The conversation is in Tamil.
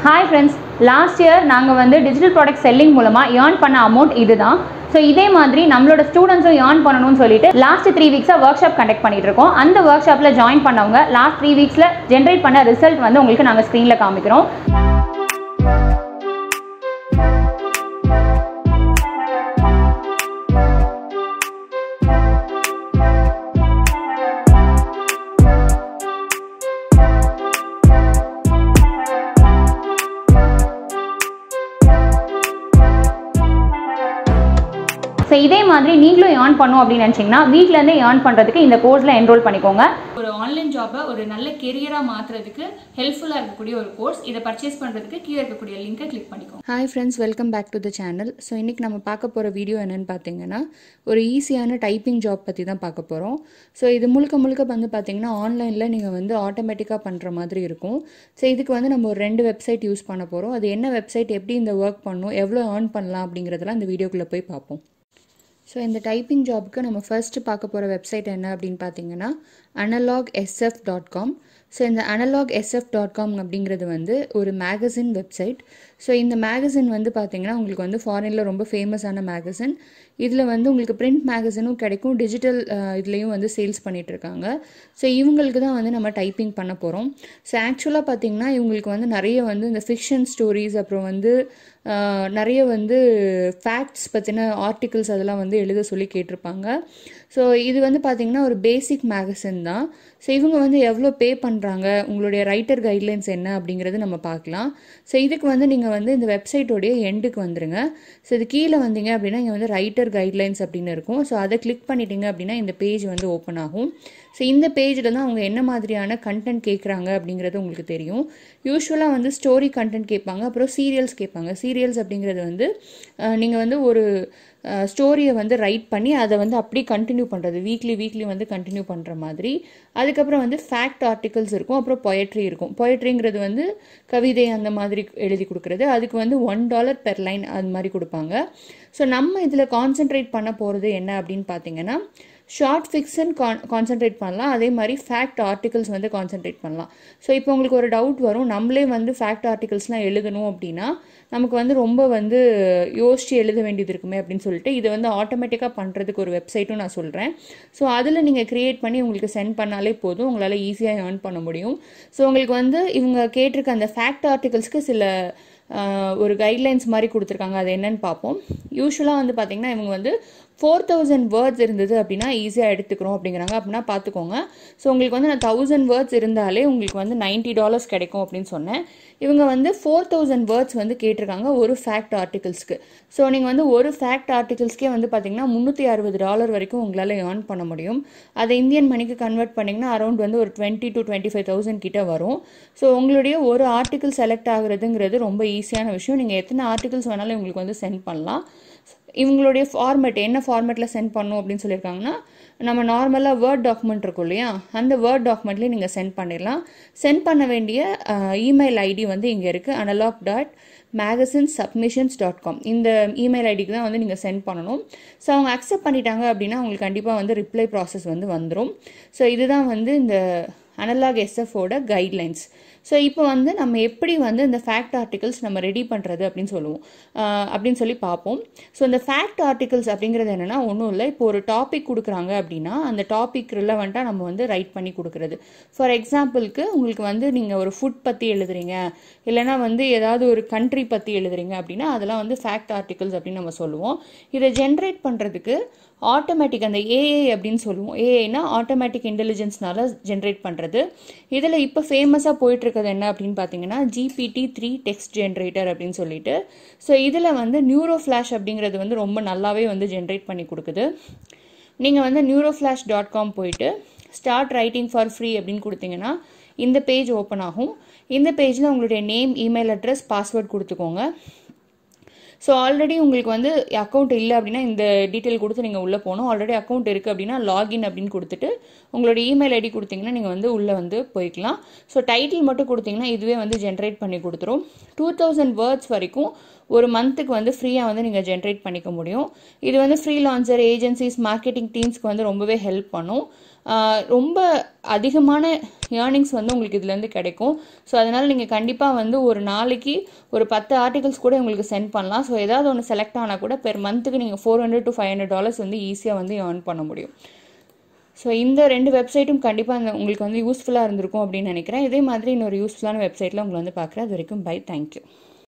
ஹாய் ஃப்ரெண்ட்ஸ் லாஸ்ட் இயர் நாங்கள் வந்து டிஜிட்டல் ப்ராடக்ட் செல்லிங் மூலமாக ஏர்ன் பண்ண அமௌண்ட் இதுதான் ஸோ இதே மாதிரி நம்மளோட ஸ்டூடெண்ட்ஸும் ஏர்ன் பண்ணணும்னு சொல்லிட்டு லாஸ்ட் த்ரீ வீக்ஸாக ஒர்க் ஷாப் கண்டக்ட் பண்ணிட்டு இருக்கோம் அந்த ஒர்க் ஷாப்பில் ஜாயின் பண்ணவங்க லாஸ்ட் த்ரீ வீக்ஸில் ஜென்ரேட் பண்ண ரிசல்ட் வந்து உங்களுக்கு நாங்கள் ஸ்க்ரீனில் காமிக்கிறோம் ஸோ இதே மாதிரி நீங்களும் ஏர்ன் பண்ணும் அப்படின்னு நினச்சிங்கன்னா வீட்டிலேருந்தே ஏர்ன் பண்ணுறதுக்கு இந்த கோர்ஸில் என்ரோல் பண்ணிக்கோங்க ஒரு ஆன்லைன் ஜாபை ஒரு நல்ல கெரியராக மாற்றுறதுக்கு ஹெல்ப்ஃபுல்லாக இருக்கக்கூடிய ஒரு கோர்ஸ் இதை பர்ச்சேஸ் பண்ணுறதுக்கு கீழே இருக்கக்கூடிய லிங்கை கிளிக் பண்ணிக்கோங்க hi friends welcome back to the channel so இன்றைக்கி நம்ம பார்க்க போகிற வீடியோ என்னென்னு பார்த்தீங்கன்னா ஒரு ஈஸியான டைப்பிங் ஜாப் பற்றி தான் பார்க்க போகிறோம் ஸோ இது முழுக்க முழுக்க வந்து பார்த்தீங்கன்னா ஆன்லைனில் நீங்கள் வந்து ஆட்டோமேட்டிக்காக பண்ணுற மாதிரி இருக்கும் ஸோ இதுக்கு வந்து நம்ம ஒரு ரெண்டு வெப்சைட் யூஸ் பண்ண போகிறோம் அது என்ன வெப்சைட் எப்படி இந்த ஒர்க் பண்ணும் எவ்வளோ ஏர்ன் பண்ணலாம் அப்படிங்கிறதெல்லாம் இந்த வீடியோக்குள்ளே போய் பார்ப்போம் ஸோ இந்த டைப்பிங் ஜாப்க்கு நம்ம ஃபர்ஸ்ட் பார்க்க போகிற வெப்சைட் என்ன அப்படின்னு பார்த்தீங்கன்னா analog SF dot com so இந்த அனலாக் எஸ்எஃப் டாட் காம் அப்படிங்கிறது வந்து ஒரு மேகசின் வெப்சைட் ஸோ இந்த மேகசின் வந்து பார்த்தீங்கன்னா உங்களுக்கு வந்து ஃபாரினில் ரொம்ப ஃபேமஸான மேகசின் இதில் வந்து உங்களுக்கு பிரிண்ட் மேகசினும் கிடைக்கும் டிஜிட்டல் இதுலேயும் வந்து சேல்ஸ் பண்ணிட்டு இருக்காங்க ஸோ இவங்களுக்கு தான் வந்து நம்ம டைப்பிங் பண்ண போகிறோம் ஸோ ஆக்சுவலாக பார்த்தீங்கன்னா இவங்களுக்கு வந்து நிறைய வந்து இந்த ஃபிக்ஷன் ஸ்டோரிஸ் அப்புறம் வந்து ஆஹ், நிறைய வந்து ஃபேக்ட்ஸ் பற்றின ஆர்டிகிள்ஸ் அதெல்லாம் வந்து எழுத சொல்லி கேட்டிருப்பாங்க ஸோ இது வந்து பார்த்தீங்கன்னா ஒரு பேசிக் மேகசின் தான் ஸோ இவங்க வந்து எவ்வளோ பே பண்ணுறாங்க உங்களுடைய ரைட்டர் கைட்லைன்ஸ் என்ன அப்படிங்கிறது நம்ம பார்க்கலாம் ஸோ இதுக்கு வந்து நீங்கள் வந்து இந்த வெப்சைட்டோடைய எண்டுக்கு வந்துருங்க ஸோ இது கீழே வந்தீங்க அப்படின்னா இங்கே வந்து ரைட்டர் கைட்லைன்ஸ் அப்படின்னு இருக்கும் ஸோ அதை கிளிக் பண்ணிட்டீங்க அப்படின்னா இந்த பேஜ் வந்து ஓப்பன் ஆகும் ஸோ இந்த பேஜில் தான் அவங்க என்ன மாதிரியான கண்டென்ட் கேட்குறாங்க அப்படிங்கிறது உங்களுக்கு தெரியும் யூஸ்வலாக வந்து ஸ்டோரி கண்டென்ட் கேட்பாங்க அப்புறம் சீரியல்ஸ் கேட்பாங்க சீரியல்ஸ் அப்படிங்கிறது வந்து நீங்கள் வந்து ஒரு ஸ்டோரியை வந்து ரைட் பண்ணி அதை வந்து அப்படியே கண்டினியூ பண்ணுறது வீக்லி வீக்லி வந்து கண்டினியூ பண்ணுற மாதிரி அதுக்கப்புறம் வந்து ஃபேக்ட் ஆர்டிகல்ஸ் இருக்கும் அப்புறம் பொயட்ரி இருக்கும் பொயட்ரிங்கிறது வந்து கவிதை அந்த மாதிரி எழுதி கொடுக்குறது அதுக்கு வந்து ஒன் டாலர் பெர் லைன் அது மாதிரி கொடுப்பாங்க ஸோ நம்ம இதில் கான்சென்ட்ரேட் பண்ண போகிறது என்ன அப்படின்னு பார்த்தீங்கன்னா ஷார்ட் ஃபிக்ஷன் கான் கான்சென்ட்ரேட் பண்ணலாம் அதே மாதிரி ஃபேக்ட் ஆர்டிகல்ஸ் வந்து கான்சென்ட்ரேட் பண்ணலாம் ஸோ இப்போ உங்களுக்கு ஒரு டவுட் வரும் நம்மளே வந்து ஃபேக்ட் ஆர்டிகல்ஸ்லாம் எழுதணும் அப்படின்னா நமக்கு வந்து ரொம்ப வந்து யோசிச்சு எழுத வேண்டியது இருக்குமே அப்படின்னு சொல்லிட்டு இதை வந்து ஆட்டோமேட்டிக்காக பண்ணுறதுக்கு ஒரு வெப்சைட்டும் நான் சொல்கிறேன் ஸோ அதில் நீங்கள் க்ரியேட் பண்ணி உங்களுக்கு சென்ட் பண்ணாலே போதும் உங்களால் ஈஸியாக ஏர்ன் பண்ண முடியும் ஸோ உங்களுக்கு வந்து இவங்க கேட்டிருக்க அந்த ஃபேக்ட் ஆர்டிகல்ஸ்க்கு சில ஆஹ், ஒரு கைட்லைன்ஸ் மாதிரி கொடுத்துருக்காங்க அது என்னன்னு பார்ப்போம் யூஸ்வலாக வந்து பார்த்தீங்கன்னா இவங்க வந்து ஃபோர் தௌசண்ட் வேர்ட்ஸ் இருந்தது அப்படின்னா ஈஸியாக எடுத்துக்கிறோம் அப்படிங்கிறாங்க அப்படின்னா பார்த்துக்கோங்க ஸோ உங்களுக்கு வந்து நான் தௌசண்ட் வேர்ட்ஸ் இருந்தாலே உங்களுக்கு வந்து 90 டாலர்ஸ் கிடைக்கும் அப்படின்னு சொன்னேன் இவங்க வந்து ஃபோர் தௌசண்ட் வேர்ட்ஸ் வந்து கேட்டிருக்காங்க ஒரு ஃபேக்ட் ஆர்டிகல்ஸ்க்கு ஸோ நீங்கள் வந்து ஒரு ஃபேக்ட் ஆர்டிகல்ஸ்க்கே வந்து பார்த்தீங்கன்னா முந்நூற்றி அறுபது டாலர் வரைக்கும் உங்களால் ஏர்ன் பண்ண முடியும் அதை இந்தியன் மணிக்கு கன்வெர்ட் பண்ணிங்கன்னா அரௌண்ட் வந்து ஒரு twenty to twenty five thousand கிட்ட வரும் ஸோ உங்களுடைய ஒரு ஆர்டிகல் செலக்ட் ஆகுறதுங்கிறது ரொம்ப ஈஸியான விஷயம் நீங்கள் எத்தனை ஆர்டிகல்ஸ் வேணாலும் உங்களுக்கு வந்து சென்ட் பண்ணலாம் இவங்களுடைய ஃபார்மேட் என்ன ஃபார்மேட்டில் சென்ட் பண்ணும் அப்படின்னு சொல்லியிருக்காங்கன்னா நம்ம நார்மலாக வேர்ட் டாக்குமெண்ட் இருக்கும் இல்லையா அந்த வேர்ட் டாக்குமெண்ட்லேயே நீங்கள் சென்ட் பண்ணிடலாம் சென்ட் பண்ண வேண்டிய இமெயில் ஐடி வந்து இங்கே இருக்குது analog dot magazine submissions dot com இந்த இமெயில் ஐடிக்கு தான் வந்து நீங்கள் சென்ட் பண்ணணும் ஸோ அவங்க அக்செப்ட் பண்ணிட்டாங்க அப்படின்னா உங்களுக்கு கண்டிப்பாக வந்து ரிப்ளை ப்ராசஸ் வந்து வந்துடும் ஸோ இதுதான் வந்து இந்த அனலாக் எஸ்எஃபோட கைட்லைன்ஸ் ஸோ இப்போ வந்து நம்ம எப்படி வந்து இந்த ஃபேக்ட் ஆர்டிகல்ஸ் நம்ம ரெடி பண்ணுறது அப்படின்னு சொல்லுவோம் ஆஹ் அப்படின்னு சொல்லி பார்ப்போம் ஸோ இந்த ஃபேக்ட் ஆர்டிகல்ஸ் அப்படிங்கிறது என்னென்னா ஒன்றும் இல்லை இப்போ ஒரு டாபிக் கொடுக்குறாங்க அப்படின்னா அந்த டாபிக் ரிலவெண்ட்டாக நம்ம வந்து ரைட் பண்ணி கொடுக்குறது ஃபார் எக்ஸாம்பிளுக்கு உங்களுக்கு வந்து நீங்கள் ஒரு ஃபுட் பற்றி எழுதுறீங்க இல்லைனா வந்து ஏதாவது ஒரு கண்ட்ரி பற்றி எழுதுறீங்க அப்படின்னா அதெல்லாம் வந்து ஃபேக்ட் ஆர்டிகல்ஸ் அப்படின்னு நம்ம சொல்லுவோம் இதை ஜென்ரேட் பண்ணுறதுக்கு ஆட்டோமேட்டிக் அந்த ஏஐ அப்படின்னு சொல்லுவோம் ஏஐனா ஆட்டோமேட்டிக் இன்டெலிஜென்ஸ்னால ஜென்ரேட் பண்ணுறது இதில் இப்போ ஃபேமஸாக போயிட்டு இருக்கிறது என்ன அப்படின்னு பார்த்தீங்கன்னா ஜிபிடி த்ரீ டெக்ஸ்ட் ஜென்ரேட்டர் அப்படின்னு சொல்லிட்டு ஸோ இதில் வந்து நியூரோ ஃப்ளாஷ் அப்படிங்கிறது வந்து ரொம்ப நல்லாவே வந்து ஜென்ரேட் பண்ணி கொடுக்குது நீங்கள் வந்து நியூரோ ஃப்ளாஷ் டாட் காம் போயிட்டு ஸ்டார்ட் ரைட்டிங் ஃபார் ஃப்ரீ அப்படின்னு கொடுத்தீங்கன்னா இந்த பேஜ் ஓப்பன் ஆகும் இந்த பேஜில் உங்களுடைய நேம் இமெயில் அட்ரஸ் பாஸ்வேர்ட் கொடுத்துக்கோங்க ஸோ ஆல்ரெடி உங்களுக்கு வந்து அக்கௌண்ட் இல்லை அப்படின்னா இந்த டீட்டெயில் கொடுத்து நீங்கள் உள்ளே போகணும் ஆல்ரெடி அக்கௌண்ட் இருக்குது அப்படின்னா லாகின் அப்படின்னு கொடுத்துட்டு உங்களோட இமெயில் ஐடி கொடுத்தீங்கன்னா நீங்கள் வந்து உள்ளே வந்து போய்க்கலாம் ஸோ டைட்டில் மட்டும் கொடுத்தீங்கன்னா இதுவே வந்து ஜென்ரேட் பண்ணி கொடுத்துரும் டூ தௌசண்ட் வேர்ட்ஸ் வரைக்கும் ஒரு மந்த்துக்கு வந்து ஃப்ரீயாக வந்து நீங்கள் ஜென்ரேட் பண்ணிக்க முடியும் இது வந்து ஃப்ரீ லான்சர் ஏஜென்சிஸ் மார்க்கெட்டிங் டீம்ஸ்க்கு வந்து ரொம்பவே ஹெல்ப் பண்ணும் ஆஹ் ரொம்ப அதிகமான ஏர்னிங்ஸ் வந்து உங்களுக்கு இதுலேருந்து கிடைக்கும் ஸோ அதனால் நீங்கள் கண்டிப்பாக வந்து ஒரு நாளைக்கு ஒரு பத்து ஆர்டிகல்ஸ் கூட உங்களுக்கு சென்ட் பண்ணலாம் ஸோ ஏதாவது ஒன்று செலக்ட் ஆனால் கூட பெர் மந்த்துக்கு நீங்கள் four hundred to five hundred dollars வந்து ஈஸியாக வந்து ஏர்ன் பண்ண முடியும் ஸோ இந்த ரெண்டு வெப்சைட்டும் கண்டிப்பாக அந்த உங்களுக்கு வந்து யூஸ்ஃபுல்லாக இருந்திருக்கும் அப்படின்னு நினைக்கிறேன் இதே மாதிரி இன்னொரு யூஸ்ஃபுல்லான வெப்சைட்டில் உங்களை வந்து பார்க்குறேன் அது வரைக்கும் பை தேங்க்யூ